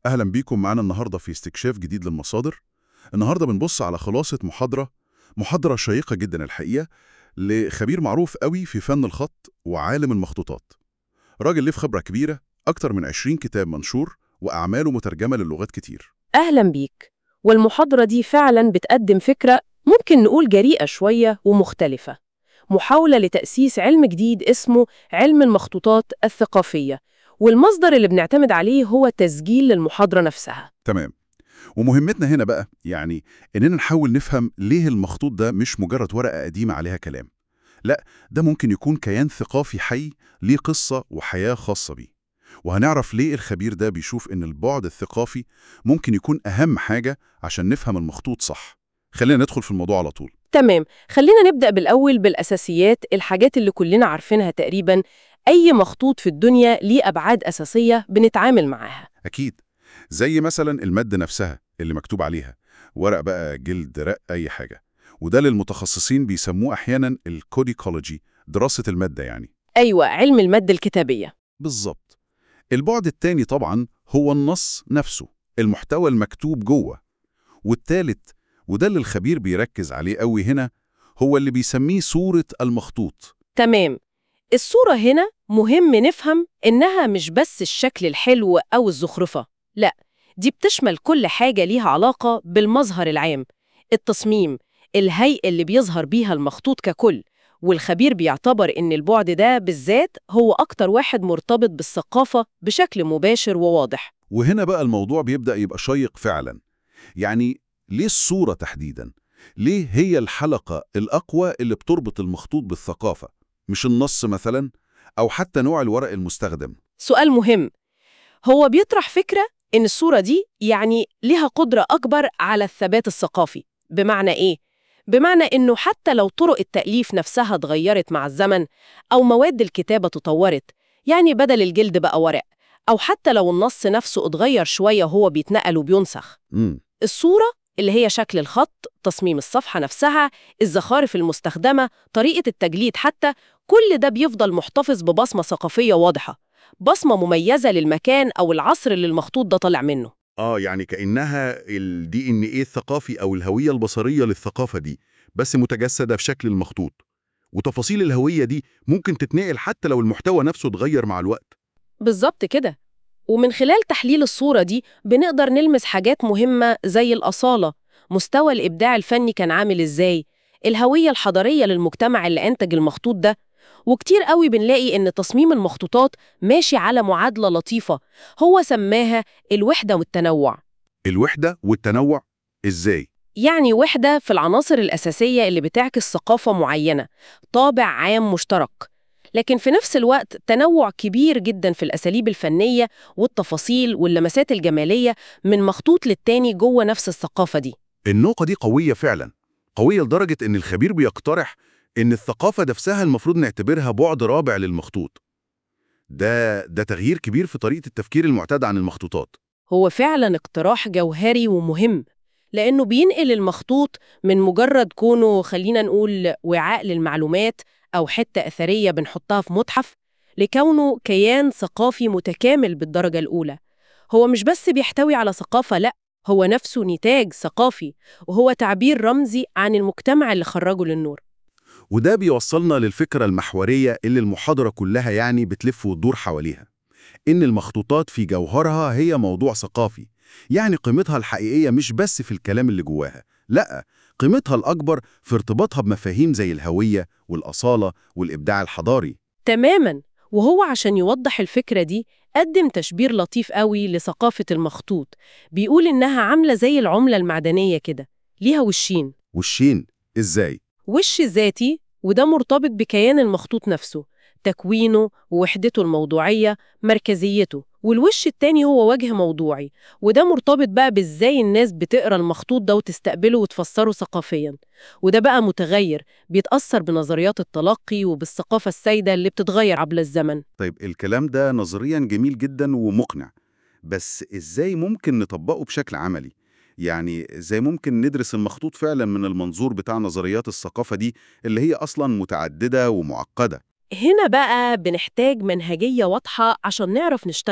أهلا بيكم معانا النهاردة في استكشاف جديد للمصادر النهاردة بنبص على خلاصة محاضرة محاضرة شيقة جدا الحقيقة لخبير معروف قوي في فن الخط وعالم المخطوطات راجل ليه خبرة كبيرة أكتر من 20 كتاب منشور وأعماله مترجمة للغات كتير أهلا بيك والمحاضرة دي فعلا بتقدم فكرة ممكن نقول جريئة شوية ومختلفة محاولة لتأسيس علم جديد اسمه علم المخطوطات الثقافية والمصدر اللي بنعتمد عليه هو تسجيل للمحاضرة نفسها تمام ومهمتنا هنا بقى يعني إننا نحاول نفهم ليه المخطوط ده مش مجرد ورقة قديمة عليها كلام لا ده ممكن يكون كيان ثقافي حي ليه قصة وحياة خاصة بيه وهنعرف ليه الخبير ده بيشوف إن البعد الثقافي ممكن يكون أهم حاجة عشان نفهم المخطوط صح خلينا ندخل في الموضوع على طول تمام خلينا نبدأ بالأول بالأساسيات الحاجات اللي كلنا عارفينها تقريبا أي مخطوط في الدنيا ليه أبعاد أساسية بنتعامل معاها أكيد زي مثلا المادة نفسها اللي مكتوب عليها ورق بقى جلد رق أي حاجة وده للمتخصصين بيسموه أحيانا الكوديكولوجي دراسة المادة يعني أيوة علم المادة الكتابية بالظبط البعد التاني طبعا هو النص نفسه المحتوى المكتوب جوه والتالت وده اللي الخبير بيركز عليه قوي هنا هو اللي بيسميه صورة المخطوط تمام الصورة هنا مهم نفهم إنها مش بس الشكل الحلو أو الزخرفة لا دي بتشمل كل حاجة ليها علاقة بالمظهر العام التصميم الهيئة اللي بيظهر بيها المخطوط ككل والخبير بيعتبر إن البعد ده بالذات هو أكتر واحد مرتبط بالثقافة بشكل مباشر وواضح وهنا بقى الموضوع بيبدأ يبقى شيق فعلا يعني ليه الصورة تحديدا؟ ليه هي الحلقة الأقوى اللي بتربط المخطوط بالثقافة؟ مش النص مثلا؟ أو حتى نوع الورق المستخدم سؤال مهم هو بيطرح فكرة إن الصورة دي يعني ليها قدرة أكبر على الثبات الثقافي بمعنى إيه؟ بمعنى إنه حتى لو طرق التأليف نفسها اتغيرت مع الزمن أو مواد الكتابة تطورت يعني بدل الجلد بقى ورق أو حتى لو النص نفسه اتغير شوية وهو بيتنقل وبينسخ مم. الصورة اللي هي شكل الخط، تصميم الصفحة نفسها، الزخارف المستخدمة، طريقة التجليد حتى، كل ده بيفضل محتفظ ببصمة ثقافية واضحة، بصمة مميزة للمكان أو العصر اللي المخطوط ده طالع منه. آه يعني كأنها ال DNA الثقافي أو الهوية البصرية للثقافة دي بس متجسدة في شكل المخطوط وتفاصيل الهوية دي ممكن تتنقل حتى لو المحتوى نفسه اتغير مع الوقت بالظبط كده. ومن خلال تحليل الصورة دي بنقدر نلمس حاجات مهمة زي الأصالة، مستوى الإبداع الفني كان عامل إزاي، الهوية الحضارية للمجتمع اللي أنتج المخطوط ده، وكتير قوي بنلاقي إن تصميم المخطوطات ماشي على معادلة لطيفة هو سماها الوحدة والتنوع. الوحدة والتنوع إزاي؟ يعني وحدة في العناصر الأساسية اللي بتعكس ثقافة معينة، طابع عام مشترك. لكن في نفس الوقت تنوع كبير جدا في الأساليب الفنية والتفاصيل واللمسات الجمالية من مخطوط للتاني جوه نفس الثقافة دي. النقطة دي قوية فعلا قوية لدرجة إن الخبير بيقترح إن الثقافة نفسها المفروض نعتبرها بعد رابع للمخطوط ده ده تغيير كبير في طريقة التفكير المعتاد عن المخطوطات هو فعلا اقتراح جوهري ومهم لأنه بينقل المخطوط من مجرد كونه خلينا نقول وعاء للمعلومات أو حتة أثرية بنحطها في متحف لكونه كيان ثقافي متكامل بالدرجة الأولى هو مش بس بيحتوي على ثقافة لأ هو نفسه نتاج ثقافي وهو تعبير رمزي عن المجتمع اللي خرجه للنور وده بيوصلنا للفكرة المحورية اللي المحاضرة كلها يعني بتلف وتدور حواليها إن المخطوطات في جوهرها هي موضوع ثقافي يعني قيمتها الحقيقية مش بس في الكلام اللي جواها لأ قيمتها الأكبر في ارتباطها بمفاهيم زي الهوية والأصالة والإبداع الحضاري تماما وهو عشان يوضح الفكرة دي قدم تشبير لطيف قوي لثقافة المخطوط بيقول إنها عاملة زي العملة المعدنية كده ليها وشين والشين إزاي؟ وش ذاتي وده مرتبط بكيان المخطوط نفسه تكوينه ووحدته الموضوعية مركزيته والوش التاني هو وجه موضوعي وده مرتبط بقى بإزاي الناس بتقرأ المخطوط ده وتستقبله وتفسره ثقافيا وده بقى متغير بيتأثر بنظريات التلقي وبالثقافة السائدة اللي بتتغير عبر الزمن طيب الكلام ده نظريا جميل جدا ومقنع بس إزاي ممكن نطبقه بشكل عملي؟ يعني إزاي ممكن ندرس المخطوط فعلا من المنظور بتاع نظريات الثقافة دي اللي هي أصلا متعددة ومعقدة هنا بقى بنحتاج منهجية واضحة عشان نعرف نشتغل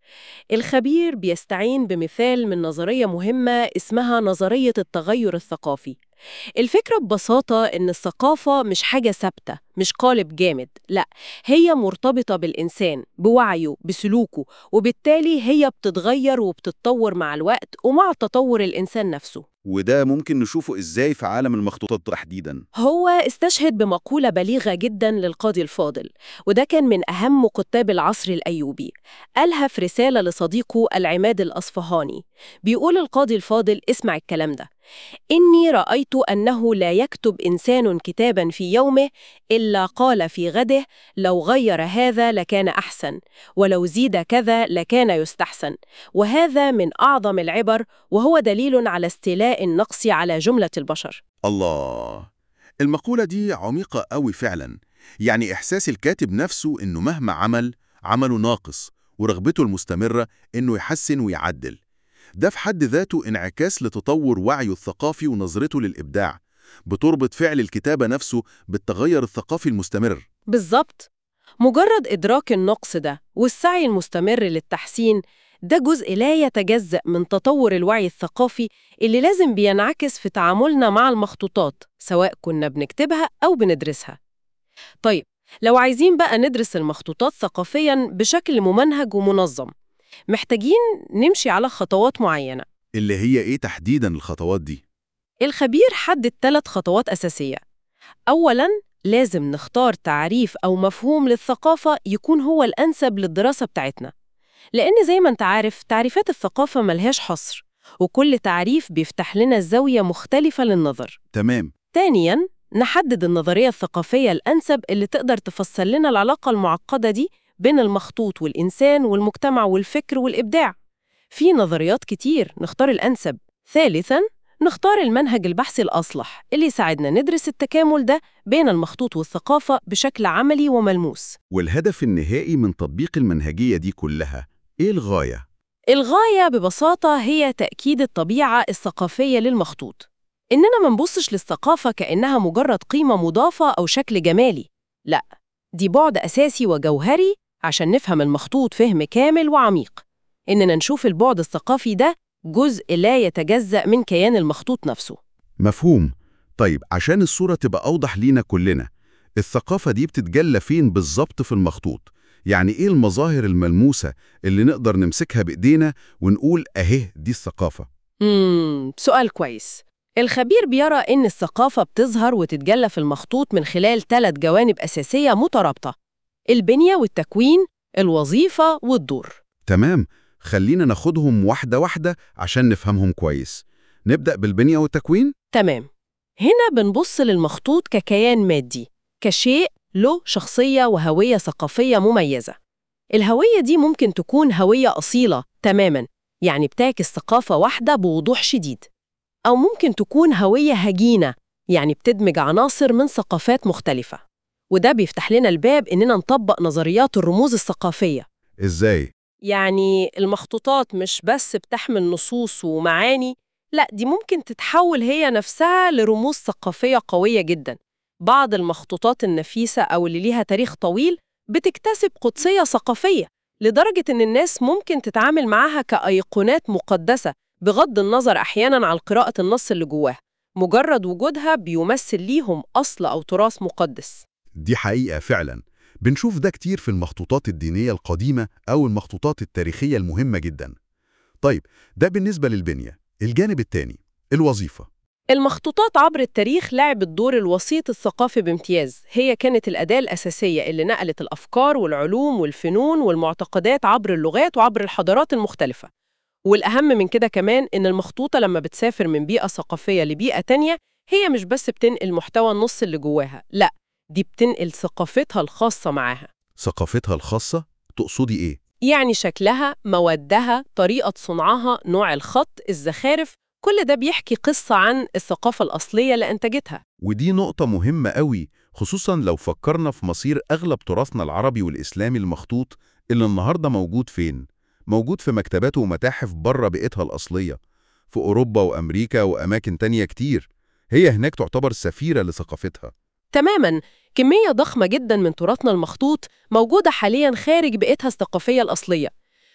الخبير بيستعين بمثال من نظرية مهمة اسمها نظرية التغير الثقافي الفكرة ببساطة إن الثقافة مش حاجة ثابتة مش قالب جامد لا هي مرتبطة بالإنسان بوعيه بسلوكه وبالتالي هي بتتغير وبتتطور مع الوقت ومع تطور الإنسان نفسه وده ممكن نشوفه إزاي في عالم المخطوطات تحديداً هو استشهد بمقولة بليغة جدا للقاضي الفاضل وده كان من أهم كتاب العصر الأيوبي قالها في رسالة لصديقه العماد الأصفهاني بيقول القاضي الفاضل اسمع الكلام ده إني رأيت أنه لا يكتب إنسان كتابا في يومه إلا قال في غده لو غير هذا لكان أحسن ولو زيد كذا لكان يستحسن وهذا من أعظم العبر وهو دليل على استيلاء النقص على جملة البشر الله المقولة دي عميقة قوي فعلا يعني إحساس الكاتب نفسه إنه مهما عمل عمله ناقص ورغبته المستمرة إنه يحسن ويعدل ده في حد ذاته انعكاس لتطور وعيه الثقافي ونظرته للإبداع بتربط فعل الكتابة نفسه بالتغير الثقافي المستمر بالظبط مجرد إدراك النقص ده والسعي المستمر للتحسين ده جزء لا يتجزأ من تطور الوعي الثقافي اللي لازم بينعكس في تعاملنا مع المخطوطات سواء كنا بنكتبها أو بندرسها طيب لو عايزين بقى ندرس المخطوطات ثقافياً بشكل ممنهج ومنظم محتاجين نمشي على خطوات معينة اللي هي إيه تحديدا الخطوات دي؟ الخبير حدد ثلاث خطوات أساسية أولاً لازم نختار تعريف أو مفهوم للثقافة يكون هو الأنسب للدراسة بتاعتنا لأن زي ما أنت عارف تعريفات الثقافة ملهاش حصر وكل تعريف بيفتح لنا زاوية مختلفة للنظر تمام ثانياً نحدد النظرية الثقافية الأنسب اللي تقدر تفسر لنا العلاقة المعقدة دي بين المخطوط والإنسان والمجتمع والفكر والإبداع في نظريات كتير نختار الأنسب ثالثاً نختار المنهج البحثي الأصلح اللي يساعدنا ندرس التكامل ده بين المخطوط والثقافة بشكل عملي وملموس والهدف النهائي من تطبيق المنهجية دي كلها إيه الغاية؟ الغاية ببساطة هي تأكيد الطبيعة الثقافية للمخطوط إننا ما نبصش للثقافة كأنها مجرد قيمة مضافة أو شكل جمالي لا دي بعد أساسي وجوهري عشان نفهم المخطوط فهم كامل وعميق إننا نشوف البعد الثقافي ده جزء لا يتجزأ من كيان المخطوط نفسه مفهوم طيب عشان الصورة تبقى أوضح لينا كلنا الثقافة دي بتتجلى فين بالظبط في المخطوط يعني إيه المظاهر الملموسة اللي نقدر نمسكها بإيدينا ونقول أهيه دي الثقافة امم سؤال كويس الخبير بيرى إن الثقافة بتظهر وتتجلى في المخطوط من خلال ثلاث جوانب أساسية مترابطة البنية والتكوين الوظيفة والدور تمام خلينا ناخدهم واحدة واحدة عشان نفهمهم كويس نبدأ بالبنية والتكوين تمام هنا بنبص للمخطوط ككيان مادي كشيء له شخصية وهوية ثقافية مميزة الهوية دي ممكن تكون هوية أصيلة تماماً يعني بتعكس ثقافة واحدة بوضوح شديد أو ممكن تكون هوية هجينة يعني بتدمج عناصر من ثقافات مختلفة وده بيفتح لنا الباب إننا نطبق نظريات الرموز الثقافية إزاي؟ يعني المخطوطات مش بس بتحمل نصوص ومعاني لا دي ممكن تتحول هي نفسها لرموز ثقافية قوية جدا بعض المخطوطات النفيسة أو اللي ليها تاريخ طويل بتكتسب قدسية ثقافية لدرجة إن الناس ممكن تتعامل معاها كأيقونات مقدسة بغض النظر أحياناً عن قراءة النص اللي جواها مجرد وجودها بيمثل ليهم أصل أو تراث مقدس دي حقيقة فعلا بنشوف ده كتير في المخطوطات الدينية القديمة أو المخطوطات التاريخية المهمة جدا طيب ده بالنسبة للبنية الجانب الثاني الوظيفة المخطوطات عبر التاريخ لعبت دور الوسيط الثقافي بامتياز هي كانت الأداة الأساسية اللي نقلت الأفكار والعلوم والفنون والمعتقدات عبر اللغات وعبر الحضارات المختلفة والأهم من كده كمان إن المخطوطة لما بتسافر من بيئة ثقافية لبيئة تانية هي مش بس بتنقل محتوى النص اللي جواها لا دي بتنقل ثقافتها الخاصة معاها ثقافتها الخاصة تقصدي إيه؟ يعني شكلها، مودها، طريقة صنعها، نوع الخط، الزخارف، كل ده بيحكي قصة عن الثقافة الأصلية اللي أنتجتها ودي نقطة مهمة قوي خصوصا لو فكرنا في مصير أغلب تراثنا العربي والإسلامي المخطوط اللي النهاردة موجود فين؟ موجود في مكتبات ومتاحف بره بيئتها الأصلية في أوروبا وأمريكا وأماكن تانية كتير هي هناك تعتبر سفيرة لثقافتها تماماً كمية ضخمة جدا من تراثنا المخطوط موجودة حالياً خارج بيئتها الثقافية الأصلية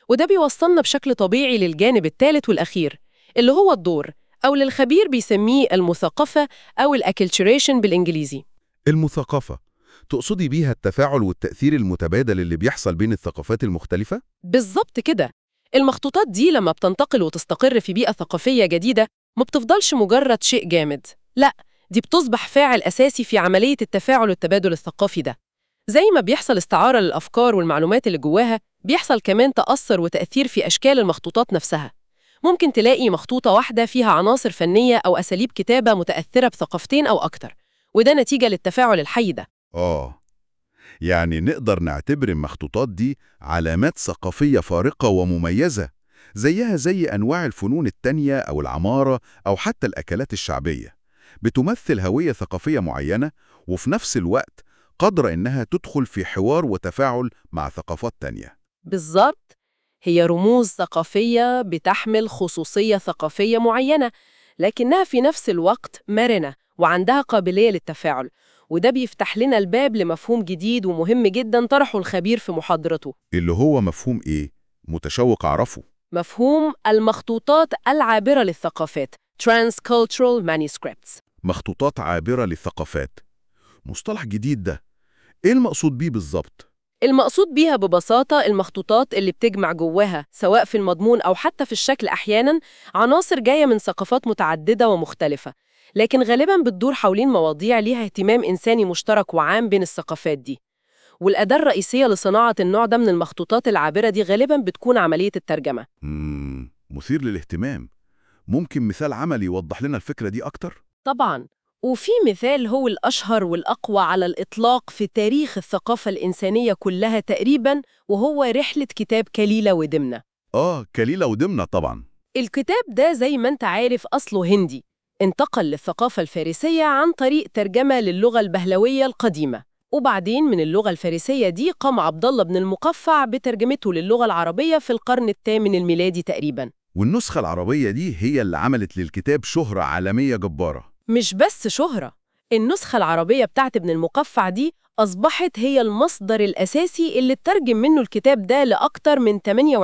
وده بيوصلنا بشكل طبيعي للجانب الثالث والأخير اللي هو الدور أو للخبير بيسميه المثقفة أو الأكلتشريشن بالإنجليزي المثقفة تقصدي بيها التفاعل والتأثير المتبادل اللي بيحصل بين الثقافات المختلفة؟ بالظبط كده المخطوطات دي لما بتنتقل وتستقر في بيئة ثقافية جديدة ما بتفضلش مجرد شيء جامد لا دي بتصبح فاعل أساسي في عملية التفاعل والتبادل الثقافي ده زي ما بيحصل استعارة للأفكار والمعلومات اللي جواها بيحصل كمان تأثر وتأثير في أشكال المخطوطات نفسها ممكن تلاقي مخطوطة واحدة فيها عناصر فنية أو أساليب كتابة متأثرة بثقافتين أو أكتر وده نتيجة للتفاعل الحي ده آه يعني نقدر نعتبر المخطوطات دي علامات ثقافية فارقة ومميزة زيها زي أنواع الفنون التانية أو العمارة أو حتى الأكلات الشعبية بتمثل هوية ثقافية معينة وفي نفس الوقت قادرة إنها تدخل في حوار وتفاعل مع ثقافات تانية بالظبط هي رموز ثقافية بتحمل خصوصية ثقافية معينة لكنها في نفس الوقت مرنة وعندها قابلية للتفاعل وده بيفتح لنا الباب لمفهوم جديد ومهم جدا طرحه الخبير في محاضرته اللي هو مفهوم إيه؟ متشوق أعرفه مفهوم المخطوطات العابرة للثقافات Transcultural Manuscripts مخطوطات عابرة للثقافات مصطلح جديد ده إيه المقصود بيه بالظبط؟ المقصود بيها ببساطة المخطوطات اللي بتجمع جواها سواء في المضمون أو حتى في الشكل أحياناً عناصر جاية من ثقافات متعددة ومختلفة لكن غالباً بتدور حوالين مواضيع ليها اهتمام إنساني مشترك وعام بين الثقافات دي والأداة الرئيسية لصناعة النوع ده من المخطوطات العابرة دي غالباً بتكون عملية الترجمة مم. مثير للاهتمام ممكن مثال عملي يوضح لنا الفكرة دي أكتر؟ طبعاً وفي مثال هو الأشهر والأقوى على الإطلاق في تاريخ الثقافة الإنسانية كلها تقريباً وهو رحلة كتاب كليلة ودمنة آه كليلة ودمنة طبعا الكتاب ده زي ما انت عارف أصله هندي انتقل للثقافة الفارسية عن طريق ترجمة للغة البهلوية القديمة وبعدين من اللغة الفارسية دي قام عبد الله بن المقفع بترجمته للغة العربية في القرن الثامن الميلادي تقريباً والنسخة العربية دي هي اللي عملت للكتاب شهرة عالمية جبارة مش بس شهرة النسخة العربية بتاعت ابن المقفع دي أصبحت هي المصدر الأساسي اللي اترجم منه الكتاب ده لأكتر من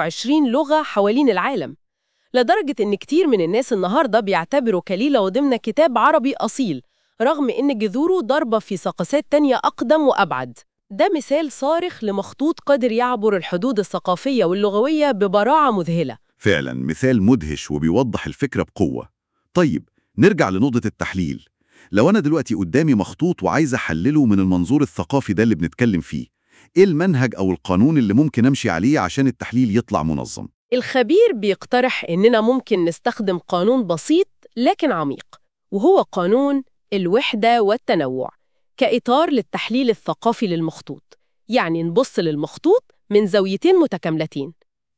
28 لغة حوالين العالم لدرجة إن كتير من الناس النهاردة بيعتبروا كليلة وضمن كتاب عربي أصيل رغم إن جذوره ضربة في ثقافات تانية أقدم وأبعد ده مثال صارخ لمخطوط قادر يعبر الحدود الثقافية واللغوية ببراعة مذهلة فعلا مثال مدهش وبيوضح الفكرة بقوة طيب نرجع لنقطة التحليل لو أنا دلوقتي قدامي مخطوط وعايز أحلله من المنظور الثقافي ده اللي بنتكلم فيه إيه المنهج أو القانون اللي ممكن أمشي عليه عشان التحليل يطلع منظم؟ الخبير بيقترح إننا ممكن نستخدم قانون بسيط لكن عميق وهو قانون الوحدة والتنوع كإطار للتحليل الثقافي للمخطوط يعني نبص للمخطوط من زاويتين متكاملتين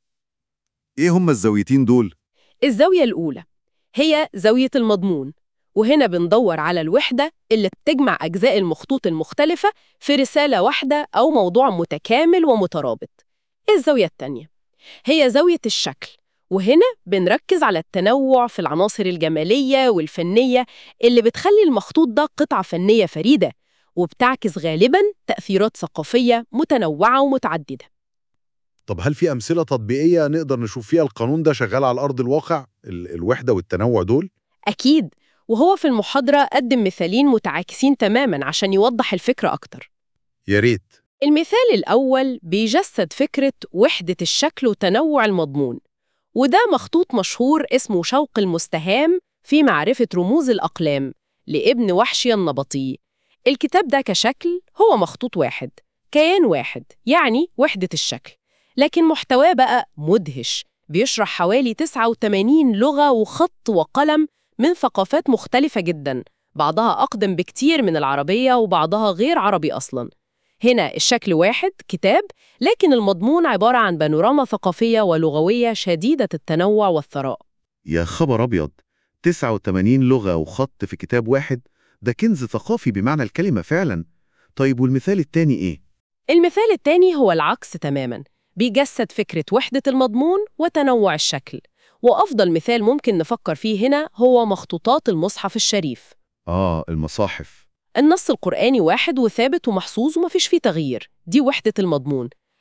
إيه هما الزاويتين دول؟ الزاوية الأولى هي زاوية المضمون وهنا بندور على الوحدة اللي بتجمع أجزاء المخطوط المختلفة في رسالة واحدة أو موضوع متكامل ومترابط الزاوية التانية هي زاوية الشكل وهنا بنركز على التنوع في العناصر الجمالية والفنية اللي بتخلي المخطوط ده قطعة فنية فريدة وبتعكس غالباً تأثيرات ثقافية متنوعة ومتعددة طب هل في أمثلة تطبيقية نقدر نشوف فيها القانون ده شغال على أرض الواقع ال الوحدة والتنوع دول؟ أكيد وهو في المحاضرة قدم مثالين متعاكسين تماماً عشان يوضح الفكرة أكتر يا ريت المثال الأول بيجسد فكرة وحدة الشكل وتنوع المضمون وده مخطوط مشهور اسمه شوق المستهام في معرفة رموز الأقلام لابن وحشي النبطي الكتاب ده كشكل هو مخطوط واحد كيان واحد يعني وحدة الشكل لكن محتواه بقى مدهش بيشرح حوالي 89 لغة وخط وقلم من ثقافات مختلفة جدا بعضها أقدم بكتير من العربية وبعضها غير عربي أصلاً هنا الشكل واحد كتاب لكن المضمون عبارة عن بانوراما ثقافية ولغوية شديدة التنوع والثراء يا خبر أبيض 89 لغة وخط في كتاب واحد ده كنز ثقافي بمعنى الكلمة فعلا طيب والمثال التاني إيه؟ المثال الثاني هو العكس تماماً بيجسد فكرة وحدة المضمون وتنوع الشكل وأفضل مثال ممكن نفكر فيه هنا هو مخطوطات المصحف الشريف آه المصاحف النص القرآني واحد وثابت ومحصوظ ومفيش فيه تغيير دي وحدة المضمون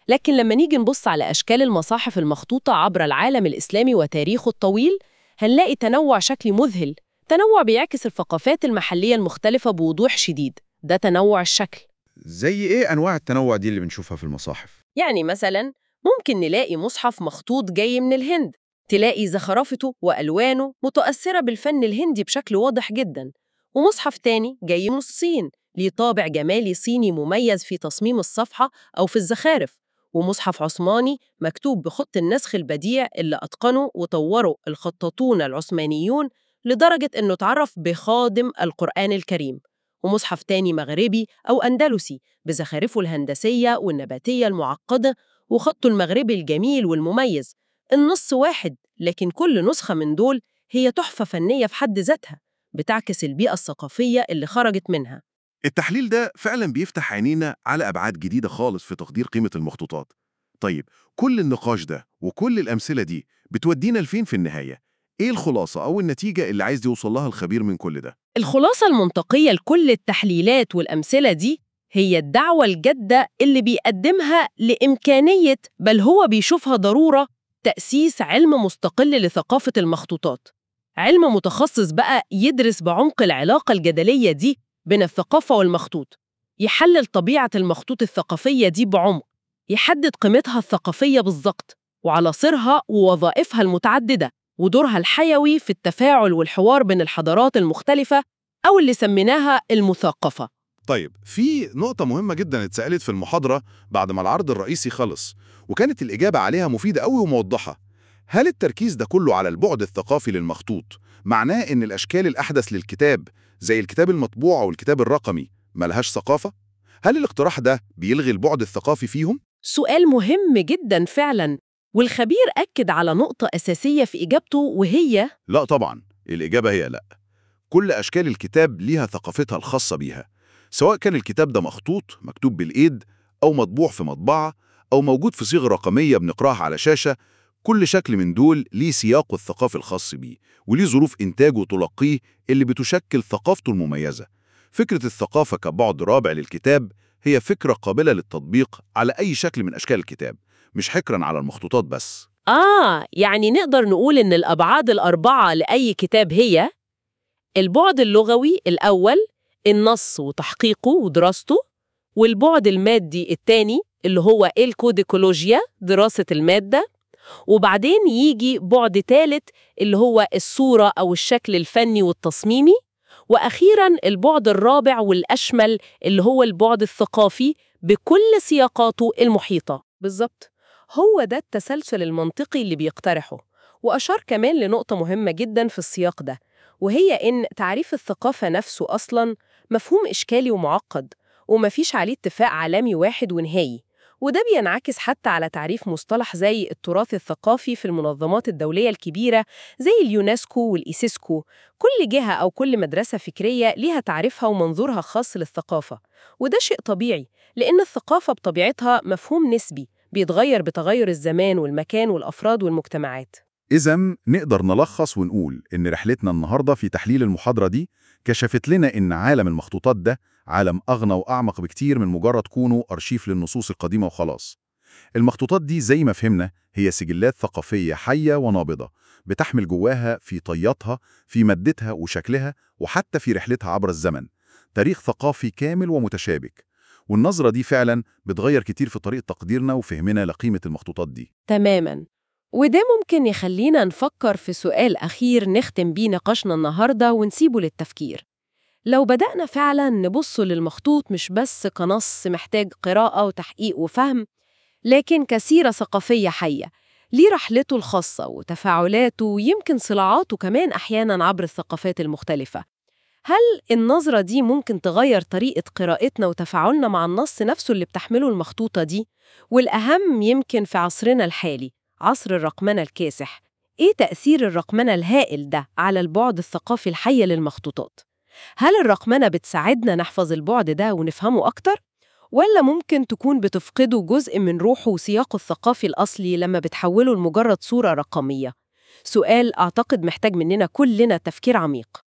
لكن لما نيجي نبص على أشكال المصاحف المخطوطة عبر العالم الإسلامي وتاريخه الطويل هنلاقي تنوع شكلي مذهل تنوع بيعكس الثقافات المحلية المختلفة بوضوح شديد ده تنوع الشكل زي إيه أنواع التنوع دي اللي بنشوفها في المصاحف؟ يعني مثلا ممكن نلاقي مصحف مخطوط جاي من الهند تلاقي زخرفته وألوانه متأثرة بالفن الهندي بشكل واضح جدا ومصحف تاني جاي من الصين ليه طابع جمالي صيني مميز في تصميم الصفحة أو في الزخارف ومصحف عثماني مكتوب بخط النسخ البديع اللي أتقنه وطوره الخطاطون العثمانيون لدرجة إنه اتعرف بخادم القرآن الكريم ومصحف تاني مغربي أو أندلسي بزخارفه الهندسية والنباتية المعقدة وخطه المغربي الجميل والمميز النص واحد لكن كل نسخة من دول هي تحفة فنية في حد ذاتها بتعكس البيئة الثقافية اللي خرجت منها التحليل ده فعلا بيفتح عينينا على أبعاد جديدة خالص في تقدير قيمة المخطوطات طيب كل النقاش ده وكل الأمثلة دي بتودينا لفين في النهاية؟ إيه الخلاصة أو النتيجة اللي عايز يوصل لها الخبير من كل ده؟ الخلاصة المنطقية لكل التحليلات والأمثلة دي هي الدعوة الجادة اللي بيقدمها لإمكانية بل هو بيشوفها ضرورة تأسيس علم مستقل لثقافة المخطوطات علم متخصص بقى يدرس بعمق العلاقة الجدلية دي بين الثقافة والمخطوط يحلل طبيعة المخطوط الثقافية دي بعمق يحدد قيمتها الثقافية بالظبط وعناصرها ووظائفها المتعددة ودورها الحيوي في التفاعل والحوار بين الحضارات المختلفة أو اللي سميناها المثقفة طيب في نقطة مهمة جدا اتسألت في المحاضرة بعد ما العرض الرئيسي خلص وكانت الإجابة عليها مفيدة قوي وموضحة هل التركيز ده كله على البعد الثقافي للمخطوط معناه إن الأشكال الأحدث للكتاب زي الكتاب المطبوع أو الكتاب الرقمي ملهاش ثقافة؟ هل الاقتراح ده بيلغي البعد الثقافي فيهم؟ سؤال مهم جدا فعلا والخبير أكد على نقطة أساسية في إجابته وهي لا طبعا الإجابة هي لا كل أشكال الكتاب ليها ثقافتها الخاصة بيها سواء كان الكتاب ده مخطوط مكتوب بالإيد أو مطبوع في مطبعة أو موجود في صيغة رقمية بنقراها على شاشة كل شكل من دول ليه سياقه الثقافي الخاص بيه وليه ظروف إنتاجه وتلقيه اللي بتشكل ثقافته المميزة فكرة الثقافة كبعد رابع للكتاب هي فكرة قابلة للتطبيق على أي شكل من أشكال الكتاب مش حكرا على المخطوطات بس آه يعني نقدر نقول إن الأبعاد الأربعة لأي كتاب هي البعد اللغوي الأول النص وتحقيقه ودراسته والبعد المادي الثاني اللي هو الكوديكولوجيا دراسة المادة وبعدين يجي بعد ثالث اللي هو الصورة أو الشكل الفني والتصميمي وأخيراً البعد الرابع والأشمل اللي هو البعد الثقافي بكل سياقاته المحيطة بالظبط هو ده التسلسل المنطقي اللي بيقترحه وأشار كمان لنقطة مهمة جدا في السياق ده وهي إن تعريف الثقافة نفسه أصلاً مفهوم إشكالي ومعقد ومفيش عليه اتفاق عالمي واحد ونهائي وده بينعكس حتى على تعريف مصطلح زي التراث الثقافي في المنظمات الدولية الكبيرة زي اليونسكو والإيسيسكو كل جهة أو كل مدرسة فكرية ليها تعريفها ومنظورها خاص للثقافة وده شيء طبيعي لأن الثقافة بطبيعتها مفهوم نسبي بيتغير بتغير الزمان والمكان والأفراد والمجتمعات إذا نقدر نلخص ونقول إن رحلتنا النهاردة في تحليل المحاضرة دي كشفت لنا إن عالم المخطوطات ده عالم أغنى وأعمق بكتير من مجرد كونه أرشيف للنصوص القديمة وخلاص. المخطوطات دي زي ما فهمنا هي سجلات ثقافية حية ونابضة بتحمل جواها في طياتها في مادتها وشكلها وحتى في رحلتها عبر الزمن تاريخ ثقافي كامل ومتشابك والنظرة دي فعلا بتغير كتير في طريقة تقديرنا وفهمنا لقيمة المخطوطات دي تماماً وده ممكن يخلينا نفكر في سؤال أخير نختم بيه نقاشنا النهاردة ونسيبه للتفكير لو بدأنا فعلا نبص للمخطوط مش بس كنص محتاج قراءة وتحقيق وفهم لكن كسيرة ثقافية حية ليه رحلته الخاصة وتفاعلاته ويمكن صراعاته كمان أحيانا عبر الثقافات المختلفة هل النظرة دي ممكن تغير طريقة قراءتنا وتفاعلنا مع النص نفسه اللي بتحمله المخطوطة دي؟ والأهم يمكن في عصرنا الحالي عصر الرقمنة الكاسح إيه تأثير الرقمنة الهائل ده على البعد الثقافي الحي للمخطوطات؟ هل الرقمنة بتساعدنا نحفظ البعد ده ونفهمه أكتر؟ ولا ممكن تكون بتفقده جزء من روحه وسياقه الثقافي الأصلي لما بتحوله لمجرد صورة رقمية؟ سؤال أعتقد محتاج مننا كلنا تفكير عميق